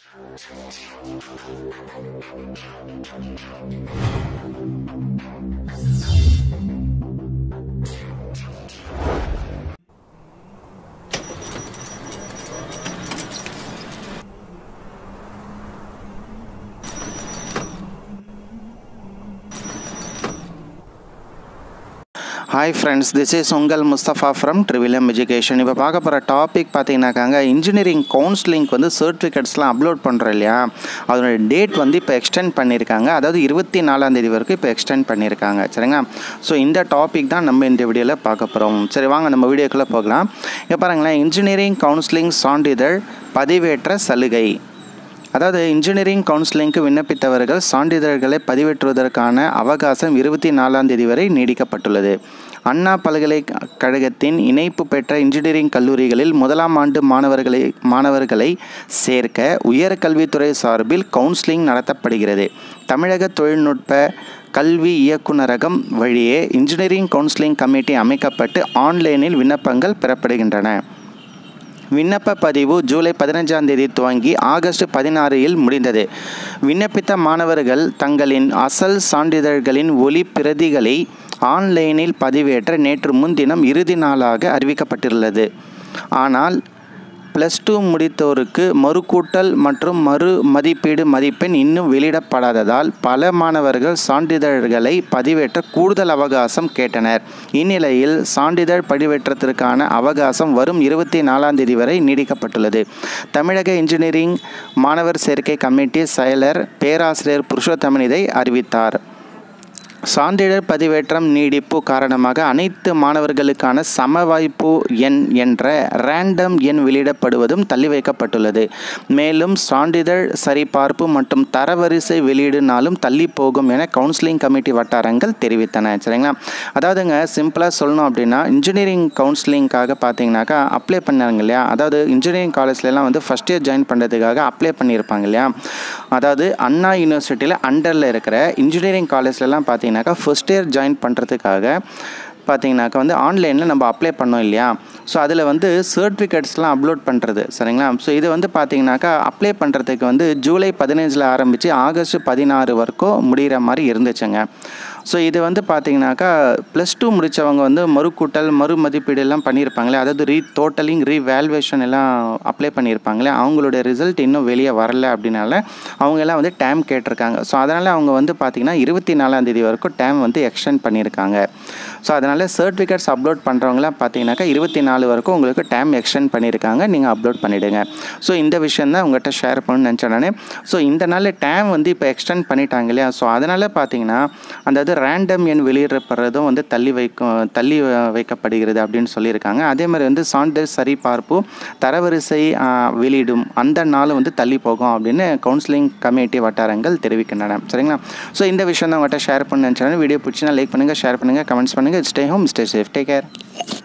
hi friends this is உங்கள் Mustafa from ட்ரிவிலியம் education இப்போ பார்க்க போகிற டாபிக் பார்த்தீங்கன்னாக்காங்க இன்ஜினியரிங் கவுன்சிலிங்க்கு வந்து சர்டிஃபிகேட்ஸ்லாம் அப்லோட் பண்ணுறோம் இல்லையா அதோட டேட் வந்து இப்போ எக்ஸ்டெண்ட் பண்ணியிருக்காங்க அதாவது இருபத்தி நாலாம் தேதி வரைக்கும் இப்போ எக்ஸ்டெண்ட் பண்ணியிருக்காங்க சரிங்களா ஸோ இந்த டாபிக் தான் நம்ம இந்த வீடியோவில் பார்க்க போகிறோம் சரி வாங்க நம்ம வீடியோக்குள்ளே போகலாம் இப்போ பாருங்களேன் இன்ஜினியரிங் கவுன்சிலிங் சான்றிதழ் பதிவேற்ற சலுகை அதாவது இன்ஜினியரிங் கவுன்சிலிங்க்கு விண்ணப்பித்தவர்கள் சான்றிதழ்களை பதிவேற்றுவதற்கான அவகாசம் இருபத்தி நாலாம் தேதி வரை நீடிக்கப்பட்டுள்ளது அண்ணா பல்கலைக்கழகத்தின் இணைப்பு பெற்ற இன்ஜினியரிங் கல்லூரிகளில் முதலாம் ஆண்டு மாணவர்களை மாணவர்களை சேர்க்க உயர்கல்வித்துறை சார்பில் கவுன்சிலிங் நடத்தப்படுகிறது தமிழக தொழில்நுட்ப கல்வி இயக்குநரகம் வழியே இன்ஜினியரிங் கவுன்சிலிங் கமிட்டி அமைக்கப்பட்டு ஆன்லைனில் விண்ணப்பங்கள் பெறப்படுகின்றன விண்ணப்ப பதிவு ஜூலை பதினஞ்சாம் தேதி துவங்கி ஆகஸ்ட் பதினாறில் முடிந்தது விண்ணப்பித்த மாணவர்கள் தங்களின் அசல் சான்றிதழ்களின் ஒளி பிரதிகளை ஆன்லைனில் பதிவேற்ற நேற்று முன்தினம் இறுதி நாளாக அறிவிக்கப்பட்டுள்ளது ஆனால் ப்ளஸ் டூ முடித்தோருக்கு மறுகூட்டல் மற்றும் மறு மதிப்பீடு மதிப்பெண் இன்னும் வெளியிடப்படாததால் பல மாணவர்கள் சான்றிதழ்களை பதிவேற்ற கூடுதல் அவகாசம் கேட்டனர் இந்நிலையில் சான்றிதழ் பதிவேற்றத்திற்கான அவகாசம் வரும் இருபத்தி நாலாம் தேதி வரை நீடிக்கப்பட்டுள்ளது தமிழக இன்ஜினியரிங் மாணவர் சேர்க்கை கமிட்டி செயலர் பேராசிரியர் புருஷோத்தமன் இதை அறிவித்தார் சான்றிதழ் பதிவேற்றம் நீடிப்பு காரணமாக அனைத்து மாணவர்களுக்கான சம வாய்ப்பு எண் என்ற ரேண்டம் எண் வெளியிடப்படுவதும் தள்ளி வைக்கப்பட்டுள்ளது மேலும் சான்றிதழ் சரிபார்ப்பு மற்றும் தரவரிசை வெளியீடு நாளும் தள்ளி போகும் என கவுன்சிலிங் கமிட்டி வட்டாரங்கள் தெரிவித்தன சரிங்களா அதாவதுங்க சிம்பிளாக சொல்லணும் அப்படின்னா இன்ஜினியரிங் கவுன்சிலிங்காக பார்த்தீங்கன்னாக்கா அப்ளை பண்ணாங்க இல்லையா அதாவது இன்ஜினியரிங் காலேஜ்லலாம் வந்து ஃபஸ்ட் இயர் ஜாயின் பண்ணுறதுக்காக அப்ளை பண்ணியிருப்பாங்க இல்லையா அதாவது அண்ணா யூனிவர்சிட்டியில் அண்டரில் இருக்கிற இன்ஜினியரிங் காலேஜ்லலாம் பார்த்தீங்கன்னா பார்த்தீங்கன்னாக்கா ஃபஸ்ட் இயர் ஜாயின் பண்ணுறதுக்காக பார்த்தீங்கன்னாக்கா வந்து ஆன்லைனில் நம்ம அப்ளை பண்ணோம் இல்லையா ஸோ அதில் வந்து சர்டிஃபிகேட்ஸ்லாம் அப்லோட் பண்ணுறது சரிங்களா ஸோ இது வந்து பார்த்தீங்கன்னாக்கா அப்ளை பண்ணுறதுக்கு வந்து ஜூலை பதினஞ்சில் ஆரம்பித்து ஆகஸ்ட் பதினாறு வரைக்கும் முடிகிற மாதிரி இருந்துச்சுங்க ஸோ இது வந்து பார்த்தீங்கன்னாக்கா ப்ளஸ் டூ முடித்தவங்க வந்து மறுக்கூட்டல் மறு மதிப்பீடு எல்லாம் பண்ணியிருப்பாங்களே அதாவது ரீ டோட்டலிங் ரீவேல்வேஷன் எல்லாம் அப்ளை பண்ணியிருப்பாங்களே அவங்களுடைய ரிசல்ட் இன்னும் வெளியே வரல அப்படின்னால அவங்க எல்லாம் வந்து டேம் கேட்டிருக்காங்க ஸோ அதனால் அவங்க வந்து பார்த்திங்கன்னா இருபத்தி நாலாம் தேதி வரைக்கும் டேம் வந்து எக்ஸ்டெண்ட் பண்ணியிருக்காங்க ஸோ அதனால் சர்டிஃபிகேட்ஸ் அப்லோட் பண்ணுறவங்களாம் பார்த்தீங்கன்னாக்கா இருபத்தி நாலு வரைக்கும் உங்களுக்கு டேம் எக்ஸ்டெண்ட் பண்ணியிருக்காங்க நீங்கள் அப்லோட் பண்ணிவிடுங்க ஸோ இந்த விஷயம் தான் உங்கள்கிட்ட ஷேர் பண்ணணும்னு நினச்சேன் நான் ஸோ இந்த நாள் டேம் வந்து இப்போ எக்ஸ்டெண்ட் பண்ணிட்டாங்க இல்லையா ஸோ அதனால் பார்த்தீங்கன்னா அந்த இது ரேண்டம் எண் வெளியிடப்படுறதும் வந்து தள்ளி வைக்கும் தள்ளி வைக்கப்படுகிறது அப்படின்னு சொல்லியிருக்காங்க அதே மாதிரி வந்து சான்றிதழ் சரிபார்ப்பு தரவரிசை வெளியிடும் அந்த நாள் வந்து தள்ளி போகும் அப்படின்னு கவுன்சிலிங் கமிட்டி வட்டாரங்கள் தெரிவிக்கின்றன சரிங்களா ஸோ இந்த விஷயம் தான் உங்கள்கிட்ட ஷேர் பண்ண நினச்சேன் வீடியோ பிடிச்சினா லைக் பண்ணுங்கள் ஷேர் பண்ணுங்கள் கமெண்ட்ஸ் பண்ணுங்கள் stay home stay safe take care